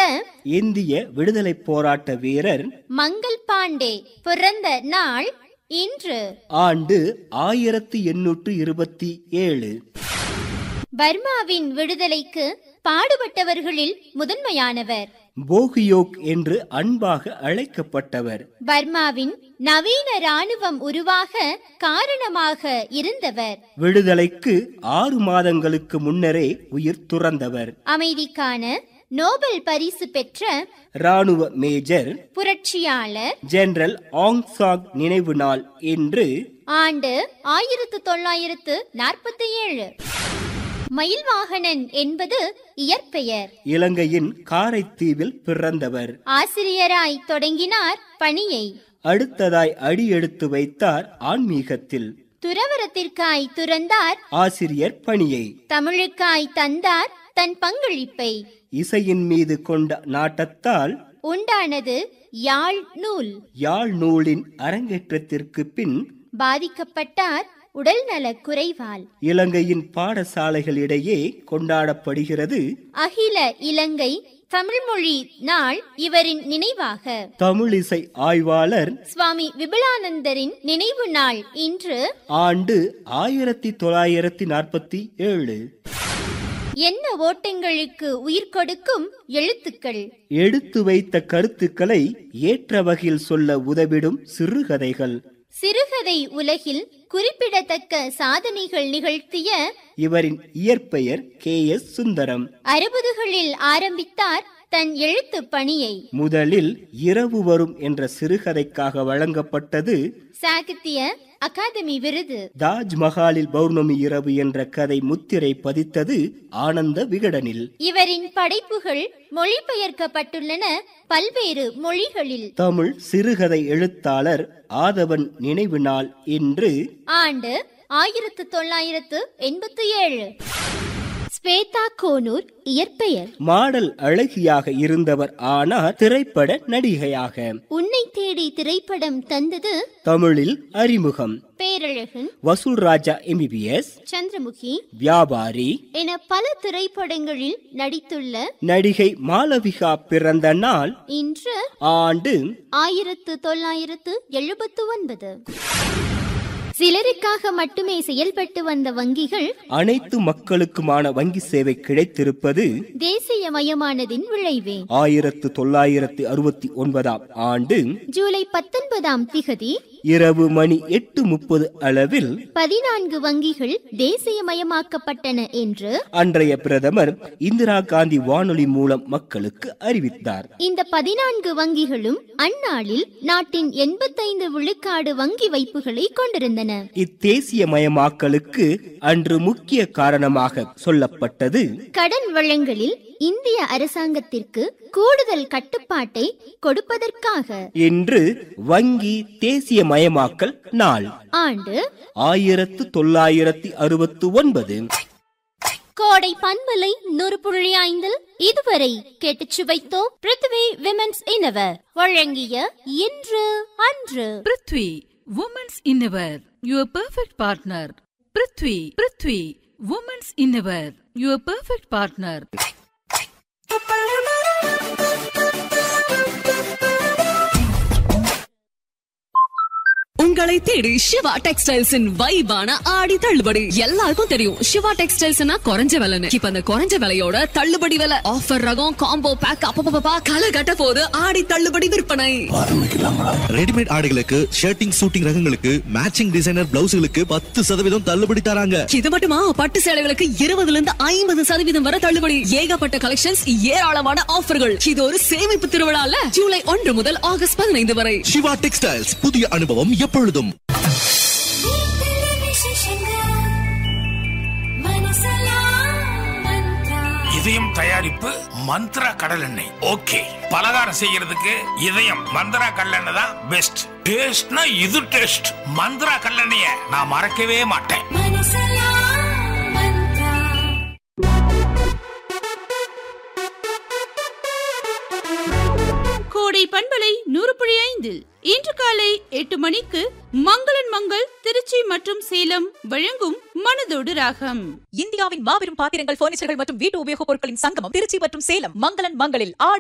இந்திய விடுதலை போராட்ட வீரர் மங்கள் பாண்டே பிறந்த நாள் இன்று ஆண்டு ஆயிரத்தி எண்ணூற்று இருபத்தி ஏழு பர்மாவின் விடுதலைக்கு பாடுபட்டவர்களில் முதன்மையானவர் போகியோக் என்று அன்பாக அழைக்கப்பட்டவர் பர்மாவின் நவீன ராணுவம் உருவாக காரணமாக இருந்தவர் விடுதலைக்கு ஆறு மாதங்களுக்கு முன்னரே உயிர் துறந்தவர் அமைதிக்கான நோபல் பரிசு பெற்ற ராணுவ மேஜர் புரட்சியாளர் ஜெனரல் ஆங் சாங் நினைவு நாள் இன்று ஆண்டு ஆயிரத்து தொள்ளாயிரத்து நாற்பத்தி ஏழு மயில்வாகனன் என்பது இயற்பெயர் இலங்கையின் காரைத்தீவில் பிறந்தவர் ஆசிரியராய் தொடங்கினார் பணியை அடுத்ததாய் அடி எடுத்து வைத்தார் ஆன்மீகத்தில் துறவரத்திற்காய் துறந்தார் ஆசிரியர் பணியை தமிழுக்காய் தந்தார் தன் பங்களிப்பை இசையின் மீது கொண்ட நாட்டத்தால் உண்டானது யாழ் நூல் யாழ் நூலின் அரங்கேற்றத்திற்கு பின் பாதிக்கப்பட்டார் உடல்நலக் குறைவால் இலங்கையின் பாடசாலைகளிடையே கொண்டாடப்படுகிறது அகில இலங்கை தமிழ்மொழி நாள் இவரின் நினைவாக தமிழிசை ஆய்வாளர் சுவாமி விபுலானந்தரின் நினைவு நாள் இன்று ஆண்டு ஆயிரத்தி தொள்ளாயிரத்தி நாற்பத்தி ஏழு என்ன ஓட்டங்களுக்கு உயிர் கொடுக்கும் எழுத்துக்கள் எடுத்து வைத்த கருத்துக்களை ஏற்ற வகையில் சொல்ல உதவிடும் சிறுகதைகள் சிறுகதை உலகில் குறிப்பிடத்தக்க சாதனைகள் நிகழ்த்திய இவரின் இயற்பெயர் கே எஸ் சுந்தரம் அறுபதுகளில் ஆரம்பித்தார் தன் எழுத்து பணியை முதலில் இரவு வரும் என்ற சிறுகதைக்காக வழங்கப்பட்டது சாகித்ய அகாதமி விருது தாஜ்மஹாலில் பௌர்ணமி இரவு என்ற கதை முத்திரை பதித்தது ஆனந்த விகடனில் இவரின் படைப்புகள் மொழிபெயர்க்கப்பட்டுள்ளன பல்வேறு மொழிகளில் தமிழ் சிறுகதை எழுத்தாளர் ஆதவன் நினைவு நாள் இன்று ஆண்டு ஆயிரத்து தொள்ளாயிரத்து எண்பத்தி ஏழு ஸ்வேதா கோனூர் இயற்பெயர் மாடல் அழகியாக இருந்தவர் ஆனார் திரைப்பட நடிகையாக உன்னை தேடி திரைப்படம் தந்தது தமிழில் அறிமுகம் பேரழகன் வசூல் ராஜா எம்பிபிஎஸ் சந்திரமுகி வியாபாரி என பல திரைப்படங்களில் நடித்துள்ள நடிகை மாளவிகா பிறந்த நாள் இன்று ஆண்டு ஆயிரத்து தொள்ளாயிரத்து எழுபத்து ஒன்பது சிலருக்காக மட்டுமே செயல்பட்டு வந்த வங்கிகள் அனைத்து மக்களுக்குமான வங்கி சேவை கிடைத்திருப்பது தேசியமயமானதின் விளைவே ஆயிரத்து தொள்ளாயிரத்து அறுபத்தி ஒன்பதாம் ஆண்டு ஜூலை பத்தொன்பதாம் திகதி இரவு மணி எட்டு முப்பது அளவில் பதினான்கு வங்கிகள் தேசியமயமாக்கப்பட்டன என்று அன்றைய பிரதமர் இந்திரா காந்தி வானொலி மூலம் மக்களுக்கு அறிவித்தார் இந்த பதினான்கு வங்கிகளும் அந்நாளில் நாட்டின் எண்பத்தைந்து விழுக்காடு வங்கி வைப்புகளை கொண்டிருந்தன இத்தேசியமயமாக்கலுக்கு அன்று முக்கிய காரணமாக சொல்லப்பட்டது கடன் வழங்கலில் இந்திய அரசாங்கத்திற்கு கூடுதல் கட்டுப்பாட்டை கொடுப்பதற்காக இன்று வங்கி தேசியமயமாக்கல் நாள் ஆண்டு ஆயிரத்து தொள்ளாயிரத்தி அறுபத்து ஒன்பது கோடை பண்பலை நூறு புள்ளி ஐந்தில் இதுவரை கேட்டுச் சுவைத்தோம் பிருத்வி விமென்ஸ் இனவர் வழங்கிய இன்று அன்று prithvi women's innerwear your perfect partner prithvi prithvi women's innerwear your perfect partner உங்களை தேடி சிவா டெக்ஸ்டைல்ஸின் வைபான ஆடி தள்ளுபடி எல்லாருக்கும் தெரியும் சிவா டெக்ஸ்டைல்ஸ்னா குறைஞ்ச விலைன்னு இப்ப அந்த குறைஞ்ச விலையோட தள்ளுபடி விலை ஆஃபர் ரகம் காம்போ பேக் அப்பப்பா களை கட்ட போது ஆடி தள்ளுபடி விற்பனை ரெடிமேட் ஆடைகளுக்கு ஷர்ட்டிங் சூட்டிங் ரகங்களுக்கு மேட்சிங் டிசைனர் பிளவுஸ்களுக்கு பத்து சதவீதம் தள்ளுபடி தராங்க இது மட்டுமா பட்டு சேலைகளுக்கு இருபதுல இருந்து ஐம்பது சதவீதம் வரை தள்ளுபடி ஏகப்பட்ட கலெக்ஷன்ஸ் ஏராளமான ஆஃபர்கள் இது ஒரு சேமிப்பு திருவிழால ஜூலை ஒன்று முதல் ஆகஸ்ட் பதினைந்து வரை சிவா டெக்ஸ்டைல்ஸ் புதிய அனுபவம் எப்பொழுதும் இதயம் தயாரிப்பு மந்த்ரா கடல் எண்ணெய் ஓகே பலகாரம் செய்யறதுக்கு இதயம் மந்த்ரா கடலெண்ணெய் தான் பெஸ்ட் டேஸ்ட்னா இது டேஸ்ட் மந்த்ரா கடலெண்ணெய நான் மறக்கவே மாட்டேன் கோடை பண்பலை நூறு புள்ளி ஐந்தில் இன்று காலை எட்டு மணிக்கு மங்களன் மங்கள் திருச்சி மற்றும் சேலம் வழங்கும் மனதோடு ராகம் இந்தியாவின் மாபெரும் பாத்திரங்கள் பர்னிச்சர்கள் மற்றும் வீட்டு உபயோகப் பொருட்களின் சங்கமம் திருச்சி மற்றும் சேலம் மங்களன் மங்களில் ஆடி